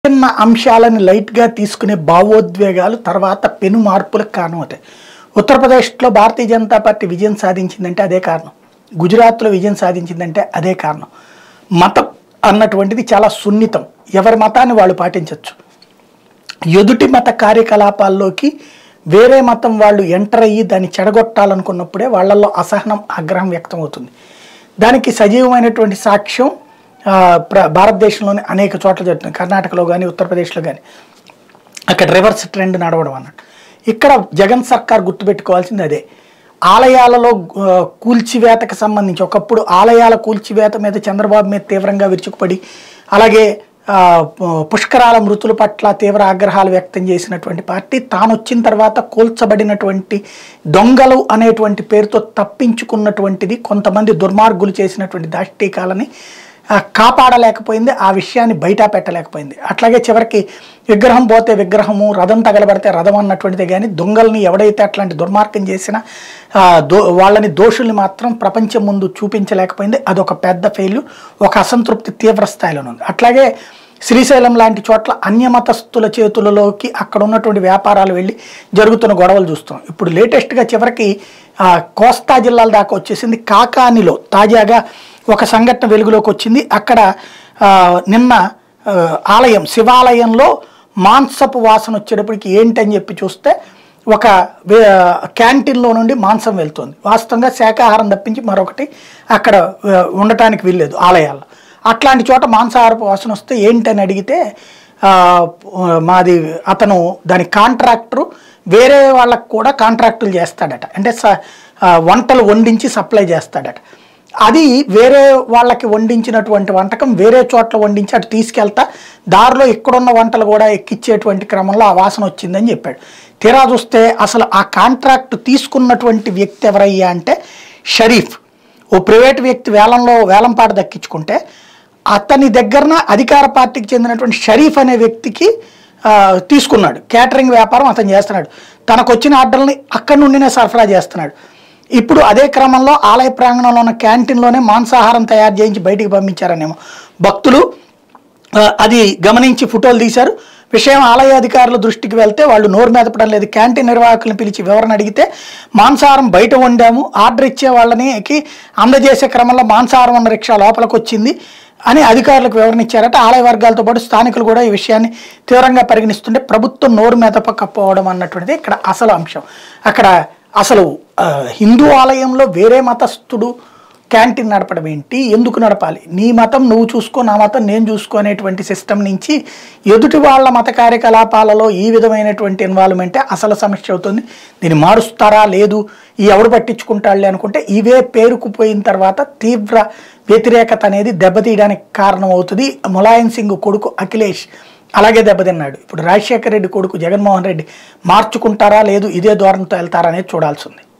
చిన్న అంశాలను లైట్గా తీసుకునే భావోద్వేగాలు తర్వాత పెను మార్పులకు కారణమవుతాయి ఉత్తరప్రదేశ్లో భారతీయ జనతా పార్టీ విజయం సాధించిందంటే అదే కారణం గుజరాత్లో విజయం సాధించిందంటే అదే కారణం మతం అన్నటువంటిది చాలా సున్నితం ఎవరి మతాన్ని వాళ్ళు పాటించవచ్చు ఎదుటి మత కార్యకలాపాల్లోకి వేరే మతం వాళ్ళు ఎంటర్ అయ్యి దాన్ని చెడగొట్టాలనుకున్నప్పుడే వాళ్ళల్లో అసహనం ఆగ్రహం వ్యక్తం అవుతుంది దానికి సజీవమైనటువంటి సాక్ష్యం ఆ, ప్ర భారతదేశంలోని అనేక చోట్ల జరుగుతుంది కర్ణాటకలో కానీ ఉత్తరప్రదేశ్లో కానీ అక్కడ రివర్స్ ట్రెండ్ నడవడం అన్నట్టు ఇక్కడ జగన్ సర్కార్ గుర్తుపెట్టుకోవాల్సింది అదే ఆలయాలలో ఆ, కూల్చివేతకు సంబంధించి ఒకప్పుడు ఆలయాల కూల్చివేత మీద చంద్రబాబు మీద తీవ్రంగా విరుచుకుపడి అలాగే ఆ, పు- పుష్కరాల మృతుల పట్ల తీవ్ర ఆగ్రహాలు వ్యక్తం చేసినటువంటి పార్టీ తాను వచ్చిన తర్వాత కూల్చబడినటువంటి దొంగలు అనేటువంటి పేరుతో తప్పించుకున్నటువంటిది కొంతమంది దుర్మార్గులు చేసినటువంటి దాష్టీకాలని ఆ, కాపాడలేకపోయింది ఆ విషయాన్ని బయట పెట్టలేకపోయింది అట్లాగే చివరికి విగ్రహం పోతే విగ్రహము రథం తగలబడితే రథం అన్నటువంటిదే కానీ దొంగల్ని ఎవడైతే అట్లాంటి దుర్మార్గం చేసినా ఆ, దో వాళ్ళని దోషుల్ని మాత్రం ప్రపంచం ముందు చూపించలేకపోయింది అదొక పెద్ద ఫెయిల్యూర్ ఒక అసంతృప్తి తీవ్ర స్థాయిలో ఉంది అట్లాగే శ్రీశైలం లాంటి చోట్ల అన్యమతస్థుల చేతులలోకి అక్కడ ఉన్నటువంటి వ్యాపారాలు వెళ్ళి జరుగుతున్న గొడవలు చూస్తున్నాం ఇప్పుడు లేటెస్ట్గా చివరికి ఆ, కోస్తా జిల్లాల దాకా వచ్చేసింది కాకానిలో తాజాగా ఒక సంఘటన వెలుగులోకి వచ్చింది అక్కడ ఆ, నిన్న ఆ, ఆలయం శివాలయంలో మాంసపు వాసన వచ్చేటప్పటికి ఏంటని చెప్పి చూస్తే ఒక వే- క్యాంటీన్లో నుండి మాంసం వెళ్తుంది వాస్తవంగా శాకాహారం తప్పించి మరొకటి అక్కడ ఆ, ఉండటానికి వీల్లేదు ఆలయాల్లో అట్లాంటి చోట మాంసాహారపు వాసన వస్తే ఏంటని అడిగితే ఆ, మాది అతను దాని కాంట్రాక్టరు వేరే వాళ్ళకు కూడా కాంట్రాక్టులు చేస్తాడట అంటే స ఆ, వంటలు వండించి సప్లై చేస్తాడట అది వేరే వాళ్ళకి వండించినటువంటి వంటకం వేరే చోట్ల వండించి అటు తీసుకెళ్తా దారిలో ఇక్కడున్న వంటలు కూడా ఎక్కిచ్చేటువంటి క్రమంలో ఆ వాసన వచ్చిందని చెప్పాడు తీరా చూస్తే అసలు ఆ కాంట్రాక్ట్ తీసుకున్నటువంటి వ్యక్తి ఎవరయ్యా అంటే షరీఫ్ ఓ ప్రైవేట్ వ్యక్తి వేలంలో వేలంపాట దక్కించుకుంటే అతని దగ్గరన అధికార పార్టీకి చెందినటువంటి షరీఫ్ అనే వ్యక్తికి ఆ, తీసుకున్నాడు క్యాటరింగ్ వ్యాపారం అతను చేస్తున్నాడు తనకు వచ్చిన ఆర్డర్ని అక్కడి నుండినే సరఫరా చేస్తున్నాడు ఇప్పుడు అదే క్రమంలో ఆలయ ప్రాంగణంలో ఉన్న క్యాంటీన్లోనే మాంసాహారం తయారు చేయించి బయటికి పంపించారనేమో భక్తులు ఆ, అది గమనించి ఫోటోలు తీశారు విషయం ఆలయ అధికారుల దృష్టికి వెళ్తే వాళ్ళు నోరు మెదపడం లేదు క్యాంటీన్ నిర్వాహకులను పిలిచి వివరణ అడిగితే మాంసాహారం బయట వండాము ఆర్డర్ ఇచ్చే వాళ్ళని కి అందజేసే క్రమంలో మాంసాహారం ఉన్న రిక్షా లోపలికి వచ్చింది అని అధికారులకు వివరణ ఇచ్చారట ఆలయ వర్గాలతో పాటు స్థానికులు కూడా ఈ విషయాన్ని తీవ్రంగా పరిగణిస్తుంటే ప్రభుత్వం నోరు మెదపకపోవడం అన్నటువంటిది ఇక్కడ అసలు అంశం అక్కడ అసలు ఆ, హిందూ ఆలయంలో వేరే మతస్థుడు క్యాంటీన్ నడపడం ఏంటి ఎందుకు నడపాలి నీ మతం నువ్వు చూసుకో నా మతం నేను చూసుకో అనేటువంటి సిస్టమ్ నుంచి ఎదుటి వాళ్ళ మత కార్యకలాపాలలో ఈ విధమైనటువంటి ఇన్వాల్వ్మెంటే అసలు సమస్య అవుతుంది దీన్ని మారుస్తారా లేదు ఈ ఎవడు పట్టించుకుంటాడులే అనుకుంటే ఇవే పేరుకుపోయిన తర్వాత తీవ్ర వ్యతిరేకత అనేది దెబ్బతీయడానికి కారణం అవుతుంది ములాయం సింగ్ కొడుకు అఖిలేష్ అలాగే దెబ్బతిన్నాడు ఇప్పుడు రాజశేఖర రెడ్డి కొడుకు జగన్మోహన్ రెడ్డి మార్చుకుంటారా లేదు ఇదే ధోరణితో వెళ్తారా అనేది చూడాల్సి ఉంది